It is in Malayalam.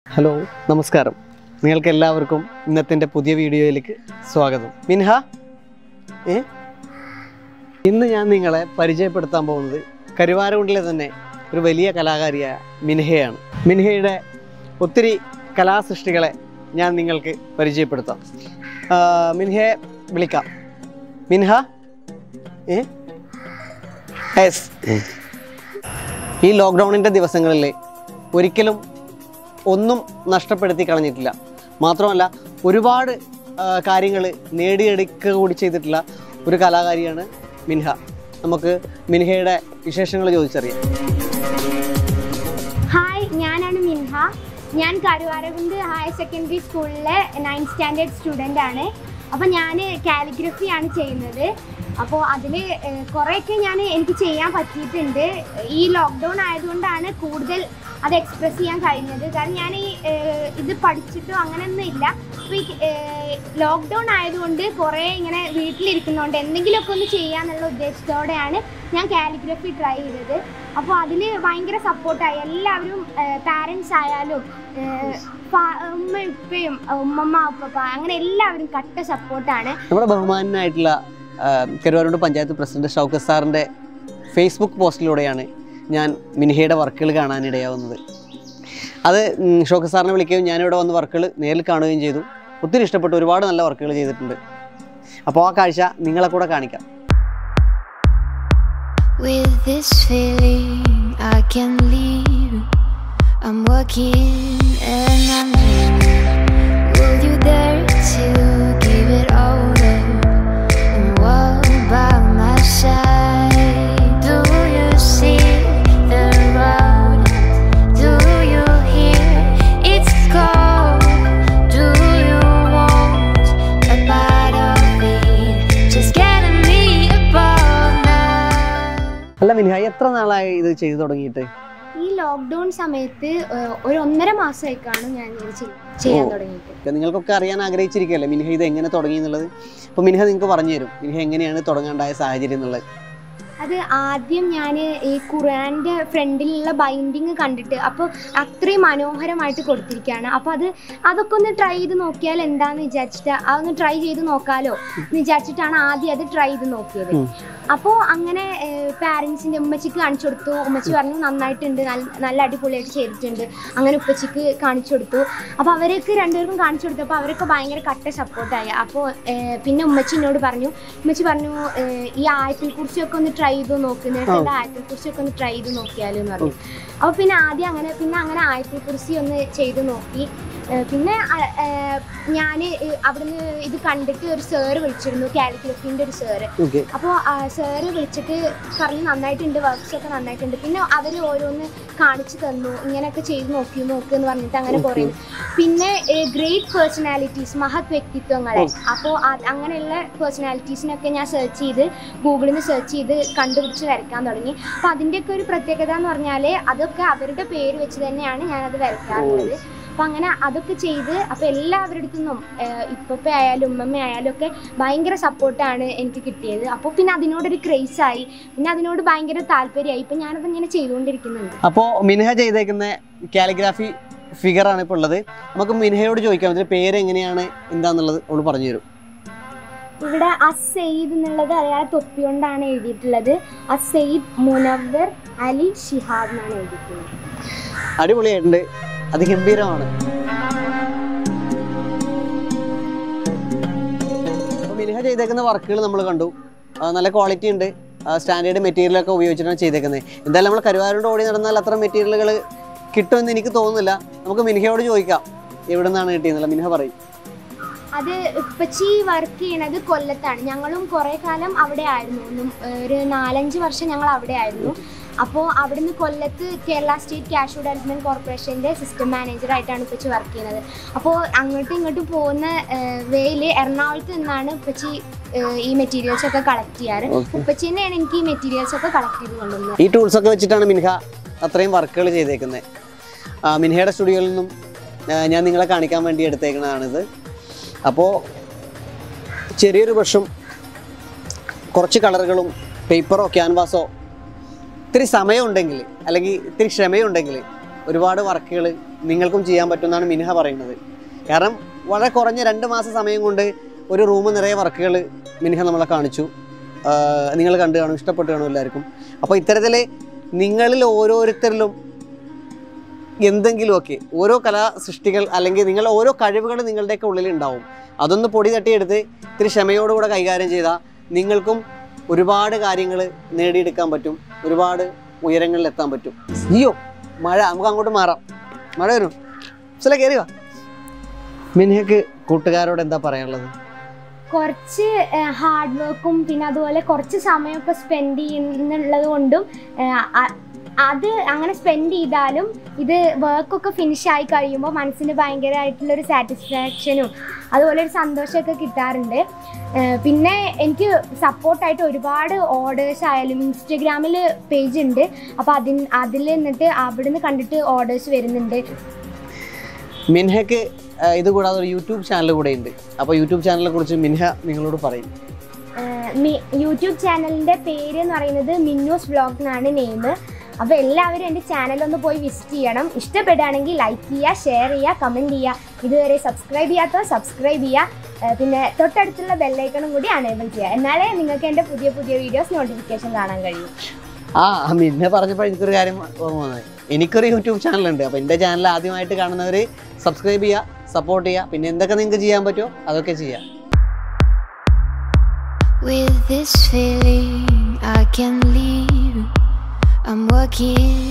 ഹലോ നമസ്കാരം നിങ്ങൾക്ക് എല്ലാവർക്കും ഇന്നത്തെ എൻ്റെ പുതിയ വീഡിയോയിലേക്ക് സ്വാഗതം മിൻഹ ഏ ഇന്ന് ഞാൻ നിങ്ങളെ പരിചയപ്പെടുത്താൻ പോകുന്നത് കരുവാരകുണ്ടിലെ തന്നെ ഒരു വലിയ കലാകാരിയായ മിൻഹയാണ് മിൻഹയുടെ ഒത്തിരി കലാസൃഷ്ടികളെ ഞാൻ നിങ്ങൾക്ക് പരിചയപ്പെടുത്താം ആ, മിൻഹയെ വിളിക്കാം മിൻഹ ഏ എസ് ഈ ലോക്ക്ഡൗണിൻ്റെ ദിവസങ്ങളിൽ ഒരിക്കലും ഒന്നും നഷ്ടപ്പെടുത്തി കളഞ്ഞിട്ടില്ല മാത്രമല്ല ഒരുപാട് കാര്യങ്ങൾ നേടിയെടുക്കുക കൂടി ചെയ്തിട്ടുള്ള ഒരു കലാകാരിയാണ് മിൻഹ നമുക്ക് മിൻഹയുടെ വിശേഷങ്ങൾ ചോദിച്ചറിയാം ഹായ് ഞാനാണ് മിൻഹ ഞാൻ കരുവാരകുണ്ട് ഹയർ സെക്കൻഡറി സ്കൂളിലെ നയൻത് സ്റ്റാൻഡേർഡ് സ്റ്റുഡൻ്റ് ആണ് അപ്പോൾ ഞാൻ കാലിഗ്രഫിയാണ് ചെയ്യുന്നത് അപ്പോൾ അതിൽ കുറേയൊക്കെ ഞാൻ എനിക്ക് ചെയ്യാൻ പറ്റിയിട്ടുണ്ട് ഈ ലോക്ക്ഡൗൺ ആയതുകൊണ്ടാണ് കൂടുതൽ അത് എക്സ്പ്രസ് ചെയ്യാൻ കഴിഞ്ഞത് കാരണം ഞാൻ ഈ ഏഹ്, ഇത് പഠിച്ചിട്ടോ അങ്ങനെയൊന്നും ഇല്ല അപ്പോൾ ഈ ലോക്ക്ഡൗൺ ആയതുകൊണ്ട് കുറേ ഇങ്ങനെ വീട്ടിലിരിക്കുന്നതുകൊണ്ട് എന്തെങ്കിലുമൊക്കെ ഒന്ന് ചെയ്യാന്നുള്ള ഉദ്ദേശത്തോടെയാണ് ഞാൻ കാലിഗ്രഫി ട്രൈ ചെയ്തത് അപ്പോൾ അതിൽ ഭയങ്കര സപ്പോർട്ടായി എല്ലാവരും പാരൻസ് ആയാലും ഏഹ്, ഫാ- ഉമ്മ ഉപ്പയും ഉമ്മമ്മ ഉപ്പപ്പ അങ്ങനെ എല്ലാവരും കട്ട സപ്പോർട്ടാണ് നമ്മുടെ ബഹുമാനായിട്ടുള്ള കരുവാരൂട് പഞ്ചായത്ത് പ്രസിഡന്റ് ഷൗക്കത്ത് സാറിൻ്റെ ഫേസ്ബുക്ക് പോസ്റ്റിലൂടെയാണ് ഞാൻ മിൻഹയുടെ വർക്കുകൾ കാണാനിടയാവുന്നത് അത് ഉം, ഷൗക്കത്ത് സാറിനെ വിളിക്കുകയും ഞാനിവിടെ വന്ന് വർക്കുകൾ നേരിൽ കാണുകയും ചെയ്തു ഒത്തിരി ഇഷ്ടപ്പെട്ടു ഒരുപാട് നല്ല വർക്കുകൾ ചെയ്തിട്ടുണ്ട് അപ്പോൾ ആ കാഴ്ച നിങ്ങളെ കൂടെ കാണിക്കാം With this feeling, I can leave. I'm working and I'm dreaming. Will you dare to give it all up and walk by my side? Do you see the road? Do you hear its call? Do you want a part of it? Just getting me above now. അല്ല മിൻഹ എത്ര നാളായി ഇത് ചെയ്തു തുടങ്ങിയിട്ട് ഈ ലോക്ക്ഡൗൺ സമയത്ത് ഏഹ്, ഒരു ഒന്നര മാസമായിക്കാണ് ഞാൻ ഇത് ചെയ്- ചെയ്യാൻ ഓ. തുടങ്ങിയിട്ട് ഇപ്പം നിങ്ങൾക്കൊക്കെ അറിയാൻ ആഗ്രഹിച്ചിരിക്കുകയല്ലേ മിൻഹ ഇത് എങ്ങനെ തുടങ്ങി എന്നുള്ളത് അപ്പോൾ മിൻഹ നിങ്ങൾക്ക് പറഞ്ഞു തരും മിൻഹ എങ്ങനെയാണ് തുടങ്ങാണ്ടായ സാഹചര്യം എന്നുള്ളത് അത് ആദ്യം ഞാൻ ഈ ഖുറാൻ്റെ ഫ്രണ്ടിലുള്ള ബൈൻഡിങ് കണ്ടിട്ട് അപ്പോൾ അത്രയും മനോഹരമായിട്ട് കൊടുത്തിരിക്കുകയാണ് അപ്പോൾ അത് അതൊക്കെ ഒന്ന് ട്രൈ ചെയ്ത് നോക്കിയാൽ എന്താന്ന് വിചാരിച്ചിട്ട് അതൊന്ന് ട്രൈ ചെയ്ത് നോക്കാലോ എന്ന് വിചാരിച്ചിട്ടാണ് ആദ്യം അത് ട്രൈ ചെയ്ത് നോക്കിയത് ഉം. അപ്പോൾ അങ്ങനെ പാരൻസിൻ്റെ ഉമ്മച്ചിക്ക് കാണിച്ചു കൊടുത്തു ഉമ്മച്ചി പറഞ്ഞു നന്നായിട്ടുണ്ട് നല്ല നല്ല അടിപൊളിയായിട്ട് ചെയ്തിട്ടുണ്ട് അങ്ങനെ ഉപ്പച്ചിക്ക് കാണിച്ചു കൊടുത്തു അപ്പോൾ അവർക്ക് രണ്ടുപേർക്കും കാണിച്ചു കൊടുത്തപ്പോൾ അവരൊക്കെ ഭയങ്കര കട്ട സപ്പോർട്ടായി അപ്പോൾ പിന്നെ ഉമ്മച്ചി എന്നോട് പറഞ്ഞു ഉമ്മച്ചി പറഞ്ഞു ഏഹ്, ഈ ആയത്തിൽ കുറിച്ചൊക്കെ ഒന്ന് ട്രൈ ചെയ്ത് നോക്കുന്നിട്ട് ആ. ആയത്തിൽ കുറിച്ചൊക്കെ ഒന്ന് ട്രൈ ചെയ്ത് നോക്കിയാലോ എന്ന് പറഞ്ഞു അപ്പോൾ പിന്നെ ആദ്യം അങ്ങനെ പിന്നെ അങ്ങനെ ആയത്തിൽ കുറിച്ച് ഒന്ന് ചെയ്ത് നോക്കി ഏഹ്, പിന്നെ ഞാൻ അവിടുന്ന് ഇത് കണ്ടിട്ട് ഒരു സാറ് വിളിച്ചിരുന്നു കാലിഗ്രഫീൻ്റെ ഒരു സാറ് ഓക്കെ അപ്പോൾ സാറ് വിളിച്ചിട്ട് പറഞ്ഞു നന്നായിട്ടുണ്ട് വർക്ക്സ് ഒക്കെ നന്നായിട്ടുണ്ട് പിന്നെ അവർ ഓരോന്ന് കാണിച്ചു തന്നു ഇങ്ങനെയൊക്കെ ചെയ്ത് നോക്കി നോക്ക് എന്ന് പറഞ്ഞിട്ട് അങ്ങനെ Okay. പറയുന്നു പിന്നെ ഗ്രേറ്റ് പേഴ്സണാലിറ്റീസ് മഹത് വ്യക്തിത്വങ്ങളെ Oh. അപ്പോൾ അങ്ങനെയുള്ള പേഴ്സണാലിറ്റീസിനൊക്കെ ഞാൻ സെർച്ച് ചെയ്ത് ഗൂഗിളിൽ നിന്ന് സെർച്ച് ചെയ്ത് കണ്ടുപിടിച്ച് വരയ്ക്കാൻ തുടങ്ങി അപ്പോൾ അതിൻ്റെയൊക്കെ ഒരു പ്രത്യേകത എന്ന് പറഞ്ഞാൽ അതൊക്കെ അവരുടെ പേര് വെച്ച് തന്നെയാണ് ഞാനത് വരയ്ക്കാറുള്ളത് അപ്പം അങ്ങനെ അതൊക്കെ ചെയ്ത് അപ്പോൾ എല്ലാവരുടെ അടുത്തുനിന്നും ഇപ്പപ്പ ആയാലും ഉമ്മമ്മ ആയാലും ഒക്കെ ഭയങ്കര സപ്പോർട്ടാണ് എനിക്ക് കിട്ടിയത് അപ്പോൾ പിന്നെ അതിനോടൊരു ക്രേസ് ആയി പിന്നെ അതിനോട് ഭയങ്കര താല്പര്യമായി ഇപ്പം ഞാനത് ഇങ്ങനെ ചെയ്തുകൊണ്ടിരിക്കുന്നുണ്ട് അപ്പോൾ മിൻഹ ചെയ്തേക്കുന്ന കാലിഗ്രാഫി ഫിഗറാണ് ഇപ്പോൾ ഉള്ളത് നമുക്ക് മിൻഹയോട് ചോദിക്കാം ഇതിന്റെ പേര് എങ്ങനെയാണ് എന്താന്നുള്ളത് അവൾ പറഞ്ഞു തരും ഇവിടെ അസെയ്ദ് എന്നുള്ളത് അയാളെ തൊപ്പി കൊണ്ടാണ് എഴുതിയിട്ടുള്ളത് അസെയ്ദ് മുനവർ അലി ഷിഹാബ് എന്നാണ് എഴുതിയിട്ടുള്ളത് അടിപൊളിയായിട്ടുണ്ട് അതിഗംഭീരമാണ് അപ്പോൾ മിൻഹ ചെയ്തേക്കുന്ന വർക്കുകൾ നമ്മൾ കണ്ടു ആ, നല്ല ക്വാളിറ്റി ഉണ്ട് സ്റ്റാൻഡേർഡ് മെറ്റീരിയലൊക്കെ ഉപയോഗിച്ചിട്ടാണ് ചെയ്തേക്കുന്നത് എന്തായാലും നമ്മൾ കരുവാരോട് ഓടി നടന്നാൽ അത്ര മെറ്റീരിയലുകൾ കിട്ടുമെന്ന് എനിക്ക് തോന്നുന്നില്ല നമുക്ക് മിൻഹയോട് ചോദിക്കാം എവിടെ നിന്നാണ് കിട്ടിയെന്നല്ല മിൻഹ പറയും അത് ഇപ്പച്ചി വർക്ക് ചെയ്യണത് കൊല്ലത്താണ് ഞങ്ങളും കുറേ കാലം അവിടെ ആയിരുന്നു ഒന്നും ഒരു നാലഞ്ച് വർഷം ഞങ്ങൾ അവിടെ ആയിരുന്നു അപ്പോൾ അവിടുന്ന് കൊല്ലത്ത് കേരള സ്റ്റേറ്റ് ക്യാഷ് ഡെവലപ്മെൻറ്റ് കോർപ്പറേഷൻ്റെ സിസ്റ്റം മാനേജറായിട്ടാണ് ഇപ്പച്ചി വർക്ക് ചെയ്യുന്നത് അപ്പോൾ അങ്ങോട്ടും ഇങ്ങോട്ടും പോകുന്ന വേയിൽ എറണാകുളത്ത് നിന്നാണ് ഇപ്പച്ചി ഏഹ്, ഈ മെറ്റീരിയൽസ് ഒക്കെ കളക്ട് ചെയ്യാറ് Okay. ഉപ്പച്ചി തന്നെയാണ് എനിക്ക് ഈ മെറ്റീരിയൽസ് ഒക്കെ കളക്ട് ചെയ്ത് കൊണ്ടുവന്നത് ഈ ടൂൾസ് ഒക്കെ വെച്ചിട്ടാണ് മിൻഹ അത്രയും വർക്കുകൾ ചെയ്തേക്കുന്നത് മിൻഹയുടെ സ്റ്റുഡിയോയിൽ നിന്നും ആ, ഞാൻ നിങ്ങളെ കാണിക്കാൻ വേണ്ടി എടുത്തേക്കുന്നതാണിത് അപ്പോൾ ചെറിയൊരു ബ്രഷും കുറച്ച് കളറുകളും പേപ്പറോ ക്യാൻവാസോ ഇത്തിരി സമയമുണ്ടെങ്കിൽ അല്ലെങ്കിൽ ഇത്തിരി ക്ഷമയുണ്ടെങ്കിൽ ഒരുപാട് വർക്കുകൾ നിങ്ങൾക്കും ചെയ്യാൻ പറ്റുമെന്നാണ് മിൻഹ പറയുന്നത് കാരണം വളരെ കുറഞ്ഞ രണ്ട് മാസം സമയം കൊണ്ട് ഒരു റൂം നിറയെ വർക്കുകൾ മിൻഹ നമ്മളെ കാണിച്ചു നിങ്ങൾ കണ്ടു കാണും ഇഷ്ടപ്പെട്ടു കാണും എല്ലാവർക്കും അപ്പോൾ ഇത്തരത്തിൽ നിങ്ങളിൽ ഓരോരുത്തരിലും എന്തെങ്കിലുമൊക്കെ ഓരോ കലാ സൃഷ്ടികൾ അല്ലെങ്കിൽ നിങ്ങൾ ഓരോ കഴിവുകൾ നിങ്ങളുടെയൊക്കെ ഉള്ളിൽ ഉണ്ടാവും അതൊന്ന് പൊടി തട്ടിയെടുത്ത് ഇത്തിരി ക്ഷമയോടുകൂടെ കൈകാര്യം ചെയ്താൽ നിങ്ങൾക്കും ഒരുപാട് കാര്യങ്ങൾ നേടിയെടുക്കാൻ പറ്റും ഒരുപാട് ഉയരങ്ങളിൽ എത്താൻ പറ്റും അയ്യോ മഴ നമുക്ക് അങ്ങോട്ട് മാറാം മഴ വരും ചില കയറി വാ മിനിഹക്ക് കൂട്ടുകാരോട് എന്താ പറയാനുള്ളത് കുറച്ച് ഹാർഡ് വർക്കും പിന്നെ അതുപോലെ കുറച്ച് സമയമൊക്കെ സ്പെൻഡ് ചെയ്യുന്നുള്ളത് കൊണ്ടും ഏഹ്, അ- അത് അങ്ങനെ സ്പെൻഡ് ചെയ്താലും ഇത് വർക്കൊക്കെ ഫിനിഷ് ആയി കഴിയുമ്പോൾ മനസ്സിന് ഭയങ്കരമായിട്ടുള്ളൊരു സാറ്റിസ്ഫാക്ഷനും അതുപോലെ ഒരു സന്തോഷമൊക്കെ കിട്ടാറുണ്ട് ഏഹ്, പിന്നെ എനിക്ക് സപ്പോർട്ടായിട്ട് ഒരുപാട് ഓർഡേഴ്സ് ആയാലും ഇൻസ്റ്റഗ്രാമിൽ പേജ് ഉണ്ട് അപ്പോൾ അതിന് അതിൽ നിന്നിട്ട് അവിടുന്ന് കണ്ടിട്ട് ഓർഡേഴ്സ് വരുന്നുണ്ട് മിൻഹക്ക് ആ, ഇത് കൂടാതെ ഒരു യൂട്യൂബ് ചാനൽ കൂടെ ഉണ്ട് അപ്പോൾ യൂട്യൂബ് ചാനലിനെ കുറിച്ച് മിൻഹ നിങ്ങളോട് പറയും ഏഹ് മി- യൂട്യൂബ് ചാനലിൻ്റെ പേര് എന്ന് പറയുന്നത് മിന്നൂസ് വ്ളോഗ് എന്നാണ് നെയിം അപ്പോൾ എല്ലാവരും എൻ്റെ ചാനലൊന്ന് പോയി വിസിറ്റ് ചെയ്യണം ഇഷ്ടപ്പെടുകയാണെങ്കിൽ ലൈക്ക് ചെയ്യുക ഷെയർ ചെയ്യുക കമൻറ്റ് ചെയ്യുക ഇതുവരെ സബ്സ്ക്രൈബ് ചെയ്യാത്തവർ സബ്സ്ക്രൈബ് ചെയ്യുക ഏഹ് പിന്നെ തൊട്ടടുത്തുള്ള ബെല്ലൈക്കണും കൂടി അനേബിൾ ചെയ്യുക എന്നാലേ നിങ്ങൾക്ക് എൻ്റെ പുതിയ പുതിയ വീഡിയോസ് നോട്ടിഫിക്കേഷൻ കാണാൻ കഴിയും ആ മിന്നെ പറഞ്ഞപ്പോൾ എനിക്കൊരു കാര്യം ഓർമ്മ വന്നത് എനിക്കൊരു യൂട്യൂബ് ചാനലുണ്ട് അപ്പോൾ എൻ്റെ ചാനൽ ആദ്യമായിട്ട് കാണുന്നവർ സബ്സ്ക്രൈബ് ചെയ്യുക സപ്പോർട്ട് ചെയ്യുക പിന്നെ എന്തൊക്കെ നിങ്ങൾക്ക് ചെയ്യാൻ പറ്റുമോ അതൊക്കെ ചെയ്യുക With this feeling, I can leave. I'm working